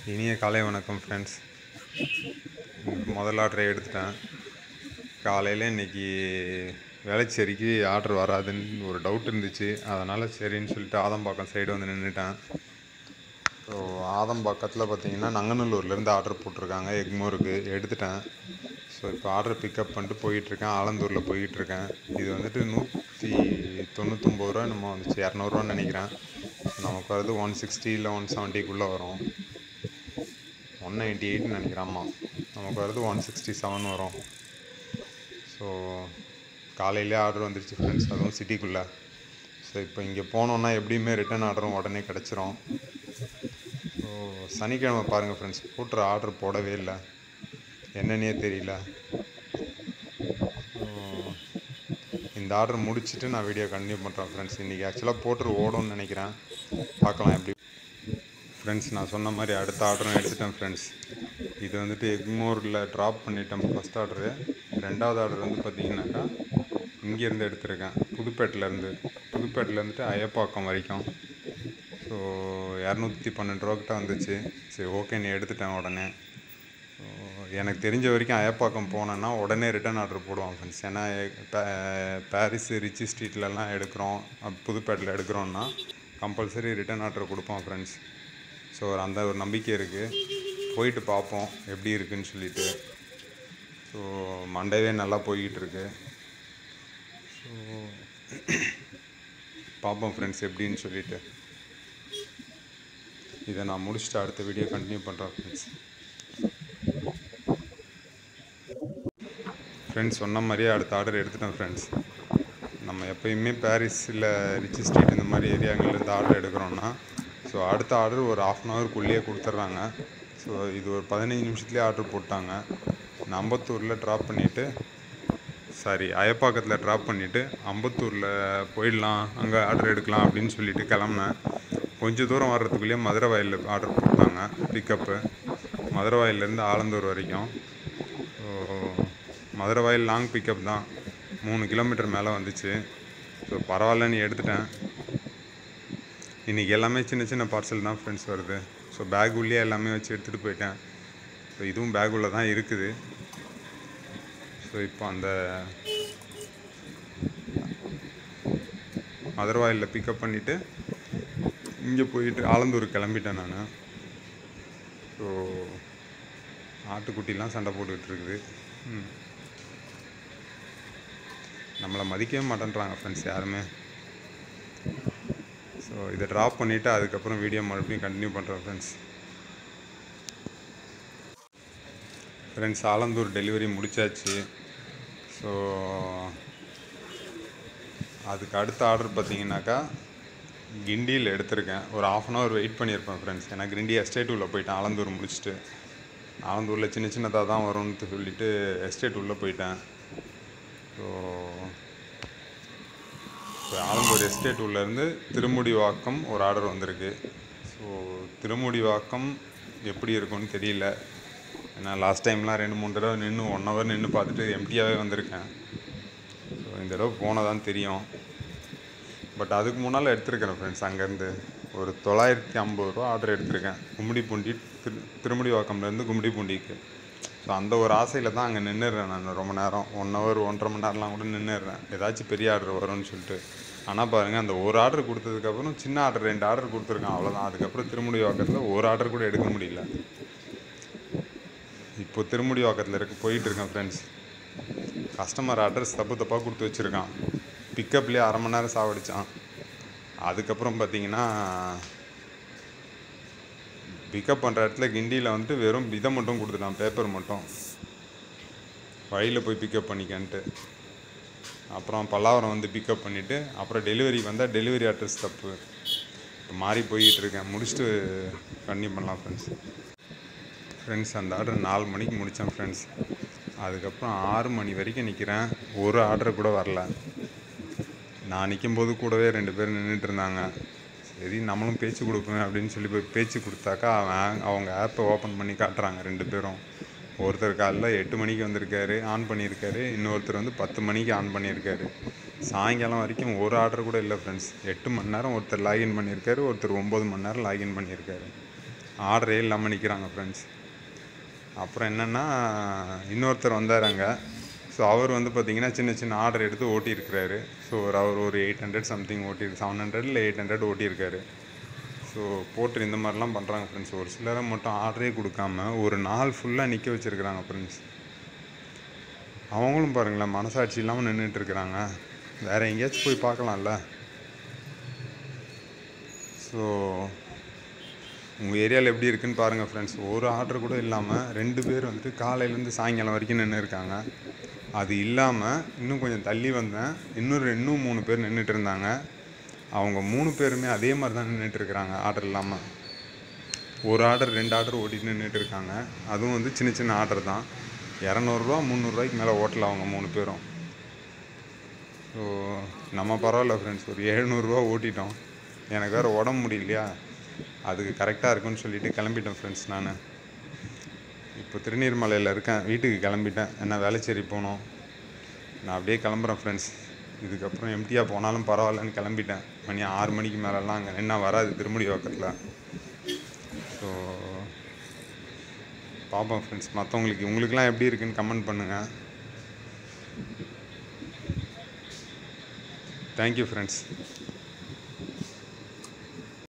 இனிய காலை வணக்கம் ஃப்ரெண்ட்ஸ் முதல் ஆர்டரை எடுத்துட்டேன் காலையில் இன்னைக்கு வேளச்சேரிக்கு ஆர்டர் வராதுன்னு ஒரு டவுட் இருந்துச்சு அதனால் சரின்னு சொல்லிட்டு ஆதம்பாக்கம் சைடு வந்து நின்றுட்டேன் ஸோ ஆதம்பாக்கத்தில் பார்த்தீங்கன்னா நங்கநல்லூர்லேருந்து ஆர்டர் போட்டிருக்காங்க எக்மோருக்கு எடுத்துட்டேன் ஸோ இப்போ ஆர்டர் பிக்கப் பண்ணிட்டு போயிட்டுருக்கேன் ஆலந்தூரில் போயிட்டுருக்கேன் இது வந்துட்டு நூற்றி தொண்ணூத்தொம்பது ரூபா நம்ம வந்துச்சு இரநூறுவான்னு நினைக்கிறேன் நமக்கு வரது ஒன் சிக்ஸ்டி இல்லை ஒன் செவன்ட்டிக்குள்ளே வரும் ஒன் நைன்ட்டி எயிட்னு நினைக்கிறேன் ஆமாம் நமக்கு வரது ஒன் சிக்ஸ்டி செவன் வரும் ஸோ காலையிலே ஆர்டர் வந்துருச்சு ஃப்ரெண்ட்ஸ் அதுவும் சிட்டிக்குள்ளே ஸோ இப்போ இங்கே போனோன்னா எப்படியுமே ரிட்டன் ஆர்டரும் உடனே கிடச்சிரும் ஸோ சனிக்கிழமை பாருங்கள் ஃப்ரெண்ட்ஸ் போட்டுற ஆர்டர் போடவே இல்லை என்னன்னே தெரியல ஸோ இந்த ஆர்டர் முடிச்சுட்டு நான் வீடியோ கண்டினியூ பண்ணுறேன் ஃப்ரெண்ட்ஸ் இன்றைக்கி ஆக்சுவலாக போட்டு ஓடும்னு நினைக்கிறேன் பார்க்கலாம் எப்படி ஃப்ரெண்ட்ஸ் நான் சொன்ன மாதிரி அடுத்த ஆர்டரும் எடுத்துட்டேன் ஃப்ரெண்ட்ஸ் இது வந்துட்டு எக்மோரில் ட்ராப் பண்ணிட்டேன் ஃபஸ்ட் ஆர்டரு ரெண்டாவது ஆர்டர் வந்து பார்த்தீங்கன்னாக்கா இங்கேருந்து எடுத்திருக்கேன் புதுப்பேட்டிலேருந்து புதுப்பேட்டிலேருந்துட்டு அயப்பாக்கம் வரைக்கும் ஸோ இரநூத்தி பன்னெண்டு ரூபாக்கிட்ட வந்துச்சு சரி ஓகே நீ எடுத்துட்டேன் உடனே ஸோ எனக்கு தெரிஞ்ச வரைக்கும் அயப்பாக்கம் போனேன்னா உடனே ரிட்டர்ன் ஆர்டர் போடுவான் ஃப்ரெண்ட்ஸ் ஏன்னா பே- பாரிஸ் ரிச்சி ஸ்ட்ரீட்லலாம் எடுக்கிறோம் அப் புதுப்பேட்டில் எடுக்கிறோன்னா கம்பல்சரி ரிட்டர்ன் ஆர்டர் கொடுப்பான் ஃப்ரெண்ட்ஸ் ஸோ அந்த ஒரு நம்பிக்கை இருக்குது போயிட்டு பார்ப்போம் எப்படி இருக்குன்னு சொல்லிட்டு ஸோ மண்டேவே நல்லா போய்கிட்டு இருக்கு ஸோ பார்ப்போம் ஃப்ரெண்ட்ஸ் எப்படின்னு சொல்லிட்டு இதை நான் முடிச்சுட்டு அடுத்த வீடியோ கண்டினியூ பண்ணுறேன் ஃப்ரெண்ட்ஸ் ஃப்ரெண்ட்ஸ் சொன்ன மாதிரியே அடுத்த ஆர்டர் எடுத்துட்டேன் ஃப்ரெண்ட்ஸ் நம்ம எப்பயுமே பாரிஸ் இல்லை ரிச்சி ஸ்ட்ரீட் இந்த மாதிரி ஏரியாங்கள்லேருந்து ஆர்டர் எடுக்கிறோன்னா ஸோ அடுத்த ஆர்டர் ஒரு ஆஃப் அன் ஹவருக்குள்ளேயே கொடுத்துட்றாங்க ஸோ இது ஒரு பதினஞ்சு நிமிஷத்துலேயே ஆர்டர் போட்டாங்க நான் அம்பத்தூரில் ட்ராப் பண்ணிவிட்டு சாரி அயப்பாக்கத்தில் ட்ராப் பண்ணிவிட்டு அம்பத்தூரில் போயிடலாம் அங்கே ஆர்டர் எடுக்கலாம் அப்படின்னு சொல்லிட்டு கிளம்புனேன் கொஞ்சம் தூரம் வர்றதுக்குள்ளேயே மதுரை வயலில் ஆர்டர் போட்டாங்க பிக்கப்பு மதுரை வயல்லேருந்து ஆலந்தூர் வரைக்கும் ஸோ மதுரை வயல் லாங் பிக்கப் தான் மூணு கிலோமீட்டர் மேலே வந்துச்சு ஸோ பரவாயில்லன்னு எடுத்துட்டேன் இன்றைக்கி எல்லாமே சின்ன சின்ன பார்சல் தான் ஃப்ரெண்ட்ஸ் வருது ஸோ பேக் உள்ளே எல்லாமே வச்சு எடுத்துகிட்டு போயிட்டேன் ஸோ இதுவும் பேக் உள்ள தான் இருக்குது ஸோ இப்போ அந்த மதுரவாயிலில் பிக்கப் பண்ணிவிட்டு இங்கே போயிட்டு ஆலந்தூர் கிளம்பிட்டேன் நான் ஸோ ஆட்டுக்குட்டிலாம் சண்டை போட்டுக்கிட்டு இருக்குது ம். நம்மளை மதிக்கவே மாட்டேன்றாங்க ஃப்ரெண்ட்ஸ் யாருமே ஸோ இதை ட்ராப் பண்ணிவிட்டு அதுக்கப்புறம் வீடியோ மறுபடியும் கண்டினியூ பண்ணுறேன் ஃப்ரெண்ட்ஸ் ஃப்ரெண்ட்ஸ் ஆலந்தூர் டெலிவரி முடிச்சாச்சு ஸோ அதுக்கு அடுத்த ஆர்டர் பார்த்தீங்கன்னாக்கா கிண்டியில் எடுத்திருக்கேன் ஒரு ஆஃப் அன் ஹவர் வெயிட் பண்ணியிருப்பேன் ஃப்ரெண்ட்ஸ் ஏன்னா கிண்டி எஸ்டேட் உள்ளே போயிட்டேன் ஆலந்தூர் முடிச்சுட்டு ஆலந்தூரில் சின்ன சின்னதாக தான் வரும்னு சொல்லிட்டு எஸ்டேட் உள்ளே போயிட்டேன் ஸோ இப்போ ஆலந்தூர் எஸ்டேட் உள்ளேருந்து திருமுடிவாக்கம் ஒரு ஆர்டர் வந்திருக்கு ஸோ திருமுடிவாக்கம் எப்படி இருக்கும்னு தெரியல ஏன்னா லாஸ்ட் டைம்லாம் ரெண்டு மூணு தடவை நின்று ஒன் ஹவர் நின்று பார்த்துட்டு எம்டியாகவே வந்திருக்கேன் ஸோ இந்த தடவை போனதான் தெரியும் பட் அதுக்கு முன்னால் எடுத்திருக்கிறேன் ஃப்ரெண்ட்ஸ் அங்கேருந்து ஒரு தொள்ளாயிரத்தி ஐம்பது ரூபா ஆர்டர் எடுத்திருக்கேன் கும்மிடிப்பூண்டி திரு திருமுடிவாக்கம்லேருந்து கும்மிடிப்பூண்டிக்கு ஸோ அந்த ஒரு ஆசையில் தான் அங்கே நின்றுடுறேன் நான் ரொம்ப நேரம் ஒன் ஹவர் ஒன்றரை மணி நேரம்லாம் கூட நின்றுடுறேன் ஏதாச்சும் பெரிய ஆர்டர் வரும்னு சொல்லிட்டு ஆனால் பாருங்கள் அந்த ஒரு ஆர்டர் கொடுத்ததுக்கப்புறம் சின்ன ஆர்டர் ரெண்டு ஆர்டர் கொடுத்துருக்கேன் அவ்வளோதான் அதுக்கப்புறம் திருமுடிவாக்கத்தில் ஒரு ஆர்டர் கூட எடுக்க முடியல இப்போ திருமுடிவாக்கத்தில் இருக்க போயிட்டு இருக்கேன் ஃப்ரெண்ட்ஸ் கஸ்டமர் அட்ரஸ் தப்பு தப்பாக கொடுத்து வச்சுருக்கான் பிக்கப்லேயே அரை மணி நேரம் சாவடிச்சான் அதுக்கப்புறம் பார்த்தீங்கன்னா பிக்கப் பண்ணுற இடத்துல கிண்டியில் வந்துட்டு வெறும் இதை மட்டும் கொடுத்துட்டான் பேப்பர் மட்டும் வழியில் போய் பிக்கப் பண்ணிக்கன்ட்டு அப்புறம் பல்லாவரம் வந்து பிக்கப் பண்ணிவிட்டு அப்புறம் டெலிவரி வந்தால் டெலிவரி அட்ரஸ் தப்பு இப்போ மாறி போய்கிட்டு இருக்கேன் முடிச்சுட்டு கண்டினியூ பண்ணலாம் ஃப்ரெண்ட்ஸ் ஃப்ரெண்ட்ஸ் அந்த ஆர்டர் நாலு மணிக்கு முடித்தேன் ஃப்ரெண்ட்ஸ் அதுக்கப்புறம் ஆறு மணி வரைக்கும் நிற்கிறேன் ஒரு ஆர்டர் கூட வரல நான் நிற்கும்போது கூடவே ரெண்டு பேர் நின்றுட்டு இருந்தாங்க சரி நம்மளும் பேச்சு கொடுப்போம் அப்படின்னு சொல்லி போய் பேச்சு கொடுத்தாக்கா அவன் அவங்க ஆப்பை ஓப்பன் பண்ணி காட்டுறாங்க ரெண்டு பேரும் ஒருத்தர் காலைல எட்டு மணிக்கு வந்திருக்காரு ஆன் பண்ணியிருக்காரு இன்னொருத்தர் வந்து பத்து மணிக்கு ஆன் பண்ணியிருக்காரு சாயங்காலம் வரைக்கும் ஒரு ஆர்டர் கூட இல்லை ஃப்ரெண்ட்ஸ் எட்டு மணி நேரம் ஒருத்தர் லாகின் பண்ணியிருக்காரு ஒருத்தர் ஒம்பது மணி நேரம் லாகின் பண்ணியிருக்காரு ஆர்டரே இல்லாமல் நிற்கிறாங்க ஃப்ரெண்ட்ஸ் அப்புறம் என்னென்னா இன்னொருத்தர் வந்தார் அங்கே ஸோ அவர் வந்து பார்த்தீங்கன்னா சின்ன சின்ன ஆர்டர் எடுத்து ஓட்டியிருக்கிறாரு ஸோ ஒரு அவர் ஒரு எயிட் ஹண்ட்ரட் சம்திங் ஓட்டியிருக்கு செவன் ஹண்ட்ரட் இல்லை எயிட் ஹண்ட்ரட் ஓட்டியிருக்காரு ஸோ போட்டு இந்த மாதிரிலாம் பண்ணுறாங்க ஃப்ரெண்ட்ஸ் ஒரு சிலரை மட்டும் ஆர்டரே கொடுக்காம ஒரு நாள் ஃபுல்லாக நிற்க வச்சுருக்குறாங்க ஃப்ரெண்ட்ஸ் அவங்களும் பாருங்களேன் மனசாட்சி இல்லாமல் நின்றுட்டு இருக்கிறாங்க வேறு எங்கேயாச்சும் போய் பார்க்கலாம்ல ஸோ உங்கள் ஏரியாவில் எப்படி இருக்குன்னு பாருங்கள் ஃப்ரெண்ட்ஸ் ஒரு ஆர்டர் கூட இல்லாமல் ரெண்டு பேர் வந்துட்டு காலையிலேருந்து சாயங்காலம் வரைக்கும் நின்று இருக்காங்க அது இல்லாமல் இன்னும் கொஞ்சம் தள்ளி வந்தேன் இன்னும் இன்னும் மூணு பேர் நின்றுட்டு இருந்தாங்க அவங்க மூணு பேருமே அதே மாதிரி தான் நின்றுட்டு இருக்கிறாங்க ஆர்டர் இல்லாமல் ஒரு ஆர்டர் ரெண்டு ஆர்டர் ஓட்டிட்டு நின்றுட்டு இருக்காங்க அதுவும் வந்து சின்ன சின்ன ஆர்டர் தான் இரநூறுவா முந்நூறுரூவாய்க்கு மேலே ஓட்டல அவங்க மூணு பேரும் ஸோ நம்ம பரவாயில்ல ஃப்ரெண்ட்ஸ் ஒரு எழுநூறுவா ஓட்டிட்டோம் எனக்கு வேறு உடம்பு முடியலையா அதுக்கு கரெக்டாக இருக்குன்னு சொல்லிட்டு கிளம்பிட்டேன் ஃப்ரெண்ட்ஸ் நான் இப்போ திருநீர்மலையில் இருக்கேன் வீட்டுக்கு கிளம்பிட்டேன் என்ன வேலைச்சேரி போகணும் நான் அப்படியே கிளம்புறேன் ஃப்ரெண்ட்ஸ் இதுக்கப்புறம் எம்டியாக போனாலும் பரவாயில்லன்னு கிளம்பிட்டேன் மணி ஆறு மணிக்கு மேலெல்லாம் அங்கே என்ன வராது திருமுடி பக்கத்தில் ஸோ பார்ப்போம் ஃப்ரெண்ட்ஸ் மற்றவங்களுக்கு உங்களுக்குலாம் எப்படி இருக்குன்னு கமெண்ட் பண்ணுங்கள் தேங்க்யூ ஃப்ரெண்ட்ஸ்